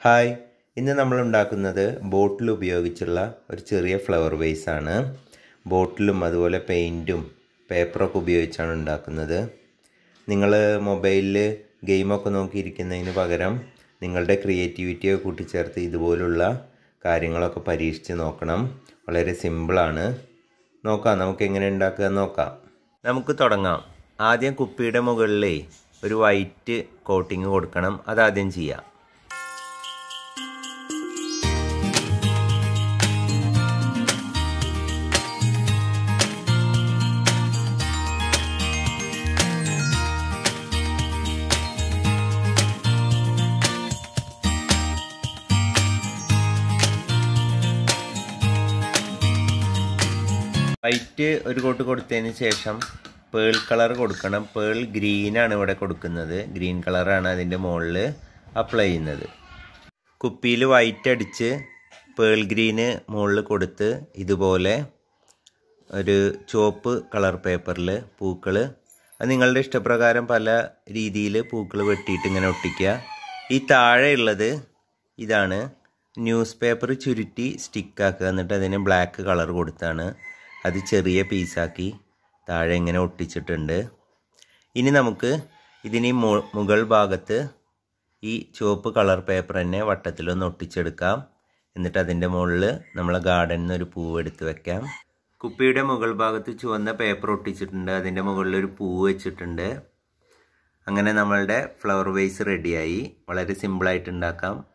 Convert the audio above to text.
hi ഇന്ന് നമ്മൾ ഉണ്ടാക്കുന്നത് ബോട്ടിൽ ഉപയോഗിച്ചുള്ള ഒരു ചെറിയ ഫ്ലവർ വേസ് ആണ് ബോട്ടിലും അതുപോലെ പെയിൻറ്റും പേപ്പറൊക്കെ ഉപയോഗിച്ചാണ് ഉണ്ടാക്കുന്നത് നിങ്ങൾ മൊബൈലിൽ ഗെയിമൊക്കെ നോക്കിയിരിക്കുന്നതിന് പകരം നിങ്ങളുടെ ക്രിയേറ്റിവിറ്റിയൊക്കെ കൂട്ടിച്ചേർത്ത് ഇതുപോലുള്ള കാര്യങ്ങളൊക്കെ പരീക്ഷിച്ച് നോക്കണം വളരെ സിമ്പിളാണ് നോക്കാം നമുക്ക് എങ്ങനെ ഉണ്ടാക്കുക എന്ന് നോക്കാം നമുക്ക് തുടങ്ങാം ആദ്യം കുപ്പിയുടെ മുകളിലേ ഒരു വൈറ്റ് കോട്ടിങ് കൊടുക്കണം അതാദ്യം ചെയ്യാം വൈറ്റ് ഒരു കോട്ട് കൊടുത്തതിന് ശേഷം പേൾ കളർ കൊടുക്കണം പേൾ ഗ്രീനാണ് ഇവിടെ കൊടുക്കുന്നത് ഗ്രീൻ കളറാണ് അതിൻ്റെ മുകളിൽ അപ്ലൈ ചെയ്യുന്നത് കുപ്പിയിൽ വൈറ്റ് അടിച്ച് പേൾ ഗ്രീന് മുകളിൽ കൊടുത്ത് ഇതുപോലെ ഒരു ചുവപ്പ് കളർ പേപ്പറിൽ പൂക്കൾ അത് നിങ്ങളുടെ ഇഷ്ടപ്രകാരം പല രീതിയിൽ പൂക്കൾ വെട്ടിയിട്ട് ഇങ്ങനെ ഒട്ടിക്കുക ഈ താഴെയുള്ളത് ഇതാണ് ന്യൂസ് പേപ്പർ ചുരുട്ടി സ്റ്റിക്കാക്കുക എന്നിട്ട് അതിന് ബ്ലാക്ക് കളർ കൊടുത്താണ് അത് ചെറിയ പീസാക്കി താഴെ ഇങ്ങനെ ഒട്ടിച്ചിട്ടുണ്ട് ഇനി നമുക്ക് ഇതിന് മുകൾ ഭാഗത്ത് ഈ ചുവപ്പ് കളർ പേപ്പർ തന്നെ വട്ടത്തിലൊന്ന് ഒട്ടിച്ചെടുക്കാം എന്നിട്ട് അതിൻ്റെ മുകളിൽ നമ്മളെ ഗാർഡനിൽ നിന്ന് ഒരു പൂവ് എടുത്ത് വെക്കാം കുപ്പിയുടെ മുകൾ ഭാഗത്ത് ചുവന്ന പേപ്പർ ഒട്ടിച്ചിട്ടുണ്ട് അതിൻ്റെ മുകളിൽ ഒരു പൂവ് വെച്ചിട്ടുണ്ട് അങ്ങനെ നമ്മളുടെ ഫ്ലവർ വേസ് റെഡിയായി വളരെ സിമ്പിളായിട്ട് ഉണ്ടാക്കാം